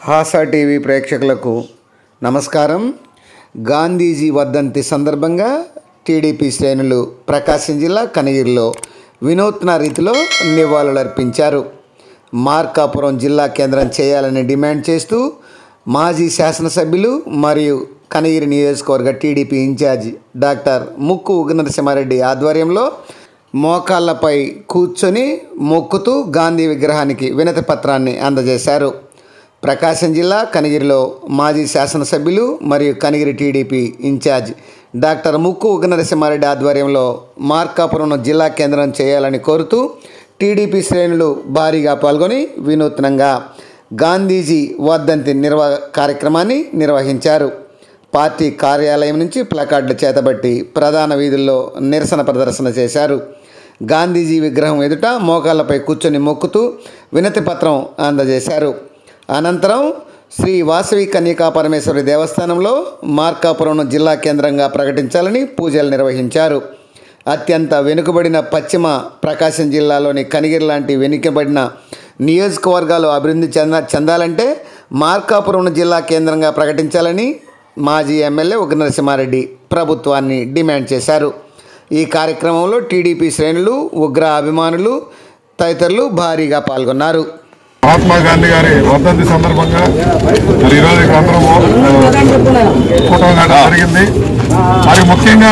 హాసా TV ప్రేక్షకులకు నమస్కారం గాంధీజీ వర్ధంతి సందర్భంగా టీడీపీ శ్రేణులు ప్రకాశం జిల్లా కనగిరిలో వినూత్న రీతిలో నివాళులర్పించారు మార్కాపురం జిల్లా కేంద్రం చేయాలని డిమాండ్ చేస్తూ మాజీ శాసనసభ్యులు మరియు కనగిరి నియోజకవర్గ టీడీపీ ఇన్ఛార్జి డాక్టర్ ముక్కు ఉగ్రనరసింహారెడ్డి ఆధ్వర్యంలో మోకాళ్ళపై కూర్చొని మొక్కుతూ గాంధీ విగ్రహానికి వినతి పత్రాన్ని అందజేశారు ప్రకాశం జిల్లా కనిగిరిలో మాజీ శాసనసభ్యులు మరియు కనిగిరి టీడీపీ ఇన్ఛార్జ్ డాక్టర్ ముక్కు ఉగ్రనరసింహారెడ్డి ఆధ్వర్యంలో మార్కాపురం జిల్లా కేంద్రం చేయాలని కోరుతూ టీడీపీ శ్రేణులు భారీగా పాల్గొని వినూత్నంగా గాంధీజీ వర్ధంతి నిర్వ కార్యక్రమాన్ని నిర్వహించారు పార్టీ కార్యాలయం నుంచి ప్లకార్డులు చేతబట్టి ప్రధాన వీధుల్లో నిరసన ప్రదర్శన చేశారు గాంధీజీ విగ్రహం ఎదుట మోకాళ్ళపై కూర్చొని మొక్కుతూ వినతి పత్రం అందజేశారు అనంతరం శ్రీ వాసవి కన్యకా పరమేశ్వరి దేవస్థానంలో మార్కాపురం జిల్లా కేంద్రంగా ప్రకటించాలని పూజలు నిర్వహించారు అత్యంత వెనుకబడిన పశ్చిమ ప్రకాశం జిల్లాలోని కనిగిరి లాంటి వెనుకబడిన నియోజకవర్గాలు అభివృద్ధి చెంద చెందాలంటే మార్కాపురం జిల్లా కేంద్రంగా ప్రకటించాలని మాజీ ఎమ్మెల్యే ఉగ్రనరసింహారెడ్డి ప్రభుత్వాన్ని డిమాండ్ చేశారు ఈ కార్యక్రమంలో టీడీపీ శ్రేణులు ఉగ్ర అభిమానులు తదితరులు భారీగా పాల్గొన్నారు మహాత్మా గాంధీ గారి వర్ధంతి సందర్భంగా మరి ఈరోజు ఇక్కడ అందరము కూటమి నాటం జరిగింది మరి ముఖ్యంగా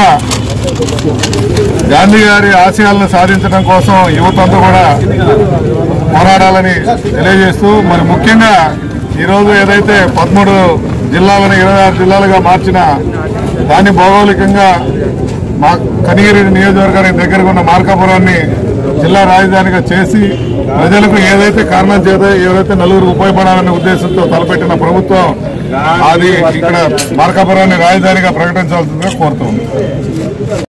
గాంధీ గారి ఆశయాలను సాధించడం కోసం యువత అంతా కూడా పోరాడాలని తెలియజేస్తూ మరి ముఖ్యంగా ఈరోజు ఏదైతే పదమూడు జిల్లాలను ఇరవై ఆరు జిల్లాలుగా మార్చిన దాన్ని భౌగోళికంగా మా కనిగిరి నియోజకవర్గానికి దగ్గరగా ఉన్న మార్కాపురాన్ని జిల్లా రాజధానిగా చేసి ప్రజలకు ఏదైతే కారణం చేత ఏదైతే నలుగురు ఉపయోగపడాలనే ఉద్దేశంతో తలపెట్టిన ప్రభుత్వం అది ఇక్కడ మార్కాపురాన్ని రాజధానిగా ప్రకటించాల్సిందిగా కోరుతుంది